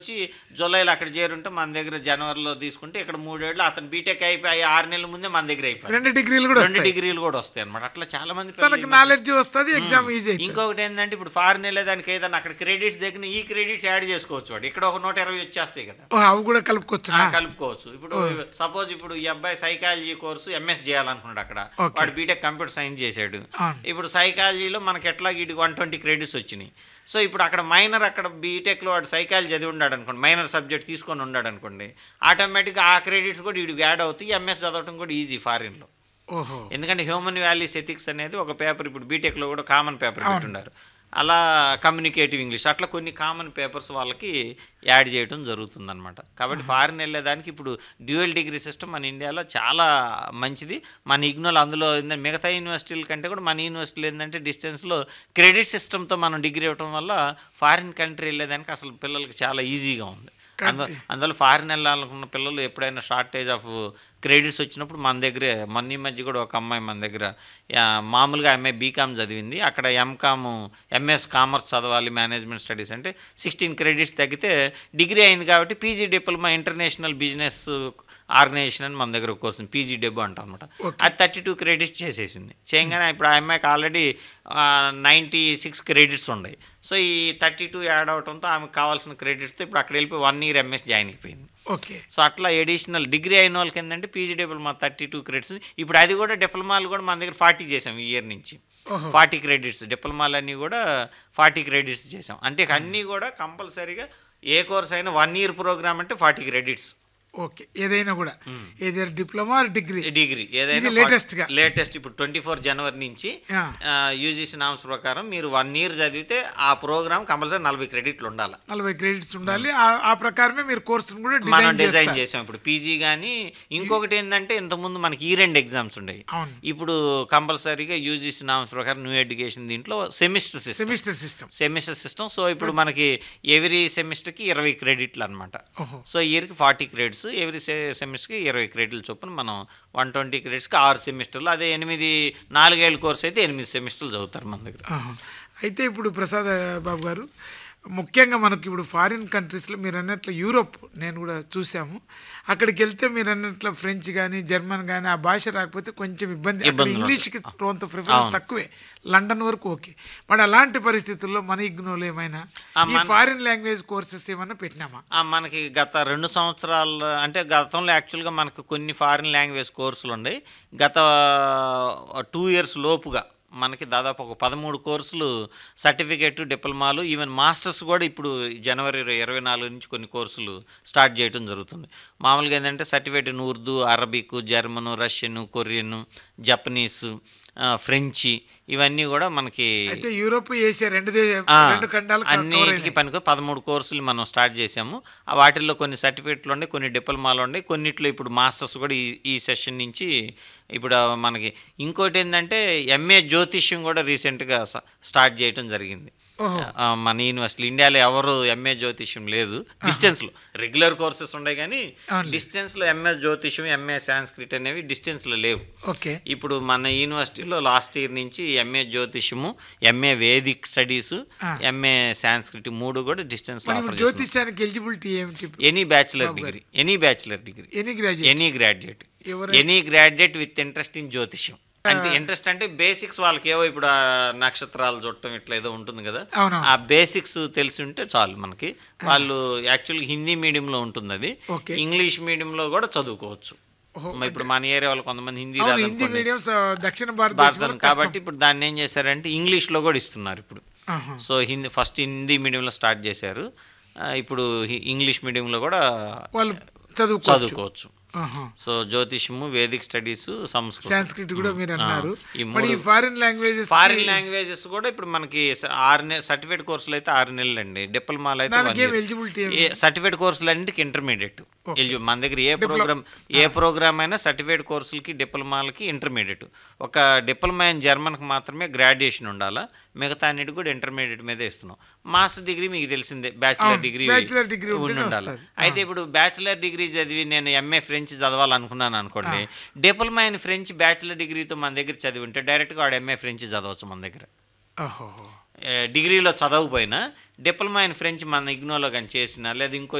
వచ్చి జూలైలో అక్కడ చేరుంటే మన దగ్గర జనవరిలో తీసుకుంటే ఇక్కడ మూడేళ్ళు అతను బీటెక్ అయిపోయి ఆరు నెలల ముందే మన దగ్గర అయిపోయి రెండు డిగ్రీలు కూడా రెండు వస్తాయి డిగ్రీలు కూడా వస్తాయి అనమాట అట్లా చాలా మంది తనకు పిల్లలు నాలెడ్జ్ వస్తుంది ఎగ్జామ్ ఈజీ అవుతుంది ఇంకొకటి ఏంటంటే ఇప్పుడు ఫారెన్ వెళ్ళేదానికి ఏదైనా అక్కడ క్రెడిట్స్ దగ్గర ఈ క్రెడిట్స్ యాడ్ చేసుకోవచ్చు వాడు ఇక్కడ ఒక నూట ఇరవై వచ్చేస్తాయి కదా ఓ, అవి కూడా కలుపుకోవచ్చు ఆ, కలుపుకోవచ్చు ఇప్పుడు సపోజ్ ఇప్పుడు ఈ అబ్బాయి సైకాలజీ కోర్సు ఎంఎస్ చేయాలనుకున్నాడు అక్కడ Okay. వాడు బీటెక్ కంప్యూటర్ సైన్స్ చేశాడు అవును. ఇప్పుడు సైకాలజీలో మనకి ఎట్లా వీటికి వన్ ట్వంటీ క్రెడిట్స్ వచ్చినాయి సో ఇప్పుడు అక్కడ మైనర్ అక్కడ బీటెక్లో వాడు సైకాలజీ చదివి ఉన్నాడు అనుకోండి మైనర్ సబ్జెక్ట్ తీసుకొని ఉన్నాడు అనుకోండి ఆటోమేటిక్గా ఆ క్రెడిట్స్ కూడా వీడికి యాడ్ అవుతాయి ఎంఎస్ చదవటం కూడా ఈజీ ఫారిన్లో ఓహో ఎందుకంటే హ్యూమన్ వాల్యూస్ ఎథిక్స్ అనేది ఒక పేపర్ ఇప్పుడు బీటెక్లో కూడా కామన్ పేపర్ పెట్టున్నారు అలా కమ్యూనికేటివ్ ఇంగ్లీష్ అట్లా కొన్ని కామన్ పేపర్స్ వాళ్ళకి యాడ్ చేయడం జరుగుతుందన్నమాట కాబట్టి ఫారిన్ వెళ్ళేదానికి ఇప్పుడు డ్యూయల్ డిగ్రీ సిస్టమ్ మన ఇండియాలో చాలా మంచిది మన ఇగ్నోల్ అందులో ఏంటంటే మిగతా యూనివర్సిటీల కంటే కూడా మన యూనివర్సిటీలు ఏంటంటే డిస్టెన్స్లో క్రెడిట్ సిస్టమ్తో మనం డిగ్రీ ఇవ్వడం వల్ల ఫారిన్ కంట్రీ వెళ్ళేదానికి అసలు పిల్లలకి చాలా ఈజీగా ఉంది అందు అందువల్ల ఫారిన్ వెళ్ళాలనుకున్న పిల్లలు ఎప్పుడైనా షార్టేజ్ ఆఫ్ క్రెడిట్స్ వచ్చినప్పుడు మన దగ్గరే మొన్న ఈ మధ్య కూడా ఒక అమ్మాయి మన దగ్గర యా, మామూలుగా అమ్మాయి బీకామ్ చదివింది అక్కడ ఎంకామ్ ఎంఎస్ కామర్స్ చదవాలి మేనేజ్మెంట్ స్టడీస్ అంటే సిక్స్టీన్ క్రెడిట్స్ తగ్గితే డిగ్రీ అయింది కాబట్టి PG diploma international business organisation అని మన దగ్గర ఒక కోర్సు పీజీ డెబు అంటాం అనమాట అది థర్టీ టూ క్రెడిట్స్ చేసేసింది చేయగానే ఇప్పుడు ఆ అమ్మాయికి ఆల్రెడీ నైంటీ సిక్స్ క్రెడిట్స్ ఉన్నాయి సో ఈ థర్టీ టూ యాడ్ అవడంతో ఆమెకు కావాల్సిన క్రెడిట్స్తో ఇప్పుడు అక్కడ వెళ్ళిపోయి వన్ ఇయర్ ఎంఎస్ జాయిన్ అయిపోయింది ఓకే సో అట్లా ఎడిషనల్ డిగ్రీ అయిన వాళ్ళకి ఏంటంటే PG diploma thirty two credits ఇప్పుడు అది కూడా డిప్లొమాలు కూడా మన దగ్గర ఫార్టీ చేసాం ఈ ఇయర్ నుంచి ఓహో. ఫార్టీ క్రెడిట్స్ డిప్లొమాలు అన్నీ కూడా ఫార్టీ క్రెడిట్స్ చేసాం అంటే ఇక అన్నీ కూడా కంపల్సరీగా ఏ కోర్స్ అయినా వన్ ఇయర్ ప్రోగ్రామ్ అంటే ఫార్టీ క్రెడిట్స్ ఓకే ఏదైనా కూడా ఏదైనా డిప్లొమా డిగ్రీ డిగ్రీ ఏదైనా ఇది latest గా. లేటెస్ట్ ఇప్పుడు ట్వంటీ ఫోర్ జనవరి నుంచి ఆ. యూజీసీ నామ్స్ ప్రకారం మీరు వన్ ఇయర్ చదివితే ఆ ప్రోగ్రామ్ కంపల్సరీ నలభై క్రెడిట్లు ఉండాలి నలభై క్రెడిట్స్ ఉండాలి ఆ- ఆ ప్రకారమే మీరు కోర్సును కూడా మనం డిజైన్ డిజైన్ చేస్తారు చేసాం ఇప్పుడు పీజీ కానీ ఇంకొకటి ఏంటంటే ఇంతకుముందు మనకి ఈ రెండు ఎగ్జామ్స్ ఉండేవి అవును ఇప్పుడు కంపల్సరీగా యూజీసీ నామ్స్ ప్రకారం న్యూ ఎడ్యుకేషన్ దీంట్లో semester system semester system semester system so ఇప్పుడు మనకి ఎవ్రీ సెమిస్టర్కి ఇరవై క్రెడిట్లు అనమాట ఓహో సో ఇయర్కి ఫార్టీ క్రెడిట్స్ ఎవ్రీ సెమిస్టర్కి ఇరవై క్రెడిట్లు చొప్పున మనం వన్ ట్వంటీ క్రెడిట్స్కి ఆరు సెమిస్టర్లు అదే ఎనిమిది నాలుగేళ్ళ కోర్స్ అయితే ఎనిమిది సెమిస్టర్లు చదువుతారు మన దగ్గర ఆహా. అయితే ఇప్పుడు ప్రసాద్ బాబు గారు ముఖ్యంగా మనకి ఇప్పుడు ఫారిన్ కంట్రీస్లో మీరు అన్నట్లు యూరోప్ నేను కూడా చూసాము అక్కడికి వెళ్తే మీరు అన్నట్లు ఫ్రెంచ్ కానీ జర్మన్ కానీ ఆ భాష రాకపోతే కొంచెం ఇబ్బంది అక్కడ ఇబ్బందులు ఇంగ్లీష్కి కొంత ప్రిఫరెన్స్ తక్కువే లండన్ వరకు ఓకే మరి అలాంటి పరిస్థితుల్లో మన ఇగ్నోలు ఏమైనా ఈ ఫారిన్ లాంగ్వేజ్ కోర్సెస్ ఏమైనా పెట్టినామా ఆ, మనకి గత రెండు సంవత్సరాలు అంటే గతంలో యాక్చువల్గా మనకు కొన్ని ఫారిన్ లాంగ్వేజ్ కోర్సులు ఉన్నాయి గత టూ ఇయర్స్ లోపుగా మనకి దాదాపు ఒక పదమూడు కోర్సులు సర్టిఫికేట్ డిప్లొమాలు ఈవెన్ మాస్టర్స్ కూడా ఇప్పుడు జనవరి ఇరవై నాలుగు నుంచి కొన్ని కోర్సులు స్టార్ట్ చేయడం జరుగుతుంది మామూలుగా ఏంటంటే certificate in Urdu Arabic German Russian Korean Japanese ఆ, ఫ్రెంచి ఇవన్నీ కూడా మనకి అయితే యూరోప్ ఏషియా రెండు దే- ఆ, రెండు ఖండాలు కవర్ అన్నిటికీ అయినాయి. పనికి పదమూడు కోర్సులు మనం స్టార్ట్ చేసాము ఆ వాటిల్లో కొన్ని సర్టిఫికెట్లు ఉన్నాయి కొన్ని డిప్లొమాలు ఉన్నాయి కొన్నిట్లో ఇప్పుడు మాస్టర్స్ కూడా ఈ ఈ సెషన్ నుంచి ఇప్పుడు ఆ మనకి ఇంకోటి ఏంటంటే ఎంఏ జ్యోతిష్యం కూడా రీసెంట్గా స- స్టార్ట్ చేయడం జరిగింది ఓహో. ఆ, మన యూనివర్సిటీ ఇండియాలో ఎవరు ఎంఏ జ్యోతిష్యం లేదు డిస్టెన్స్లో రెగ్యులర్ కోర్సెస్ ఉన్నాయి కానీ అవునులే. డిస్టెన్స్లో ఎంఏ జ్యోతిష్యం ఎంఏ సాంస్క్రిట్ అనేవి డిస్టెన్స్లో లేవు ఓకే ఇప్పుడు మన యూనివర్సిటీలో లాస్ట్ ఇయర్ నుంచి ఎంఏ జ్యోతిషము ఎంఏ వేదిక్ స్టడీస్ ఆ. ఎంఏ సాంస్క్రిట్ మూడు కూడా డిస్టెన్స్ మరి ఆఫర్ ఇప్పుడు జ్యోతిష్యానికి ఎలిజిబిలిటీ ఏమిటి any bachelor degree any bachelor degree any graduate any graduate ఎవరు any graduate with interest in జ్యోతిష్యం అంటే ఇంట్రెస్ట్ అంటే బేసిక్స్ వాళ్ళకి ఏవో ఇప్పుడు ఆ నక్షత్రాలు చుట్టం ఇట్లా ఏదో ఉంటుంది కదా అవును ఆ బేసిక్స్ తెలిసి ఉంటే చాలు మనకి వాళ్ళు యాక్చువల్గా హిందీ మీడియంలో ఉంటుంది అది ఓకే. ఇంగ్లీష్ మీడియంలో కూడా చదువుకోవచ్చు ఓహో, మరి ఇప్పుడు మన ఏరియా వాళ్ళు కొంతమంది హిందీ అవును రాదు హిందీ అనుకోండి. మీడియం దక్షిణ భారతం భారతదేశం కాబట్టి ఇప్పుడు దాన్ని ఏం చేశారంటే ఇంగ్లీష్లో కూడా ఇస్తున్నారు ఇప్పుడు ఆహా. సో హిందీ ఫస్ట్ హిందీ మీడియంలో స్టార్ట్ చేశారు ఆ, ఇప్పుడు హి- ఇంగ్లీష్ మీడియంలో కూడా వాళ్ళు చదువుకోవచ్చు చదువుకోవచ్చు ఆహా. సో జ్యోతిషము వేదిక్ స్టడీస్ సంస్కృతం సాంస్క్రిట్ కూడా మీరు అన్నారు ఈ మరి ఈ మూడు- ఫారిన్ లాంగ్వేజెస్ ఫారిన్ లాంగ్వేజెస్ కూడా ఇప్పుడు మనకి స- ఆరు నెల సర్టిఫికేట్ కోర్సులు అయితే ఆరు నెలలు అండి డిప్లొమాలు అయితే దానికి ఏం ఎలిజిబిలిటీ సర్టిఫికేట్ కోర్సులు అన్నింటికి ఇంటర్మీడియట్ ఎలిజిబుల్ మన దగ్గర ఏ ప్రోగ్రామ్ ఏ ప్రోగ్రామ్ అయినా సర్టిఫికేట్ కోర్సులకి డిప్లొమాలకి ఇంటర్మీడియట్ ఒక డిప్లొమా ఇన్ జర్మన్కి మాత్రమే గ్రాడ్యుయేషన్ ఉండాలా మిగతా అన్నిటి కూడా ఇంటర్మీడియట్ మీదే ఇస్తున్నాం మాస్టర్ డిగ్రీ మీకు తెలిసిందే బ్యాచిలర్ డిగ్రీ bachelor degree ఉండి ఉంటేనే ఉండాలి వస్తది. అయితే ఇప్పుడు బ్యాచిలర్ డిగ్రీ చదివి నేను ఎంఏ ఫ్రెంచ్ చదవాలనుకున్నాను అనుకోండి డిప్లొమా ఇన్ ఫ్రెంచ్ బ్యాచిలర్ డిగ్రీతో మన దగ్గర చదివి ఉంటే డైరెక్ట్గా వాడు ఎంఏ ఫ్రెంచ్ చదవచ్చు మన దగ్గర ఓహో డిగ్రీలో చదవకపోయినా డిప్లొమా ఇన్ ఫ్రెంచ్ మన ఇగ్నోలో కానీ చేసినా లేదా ఇంకో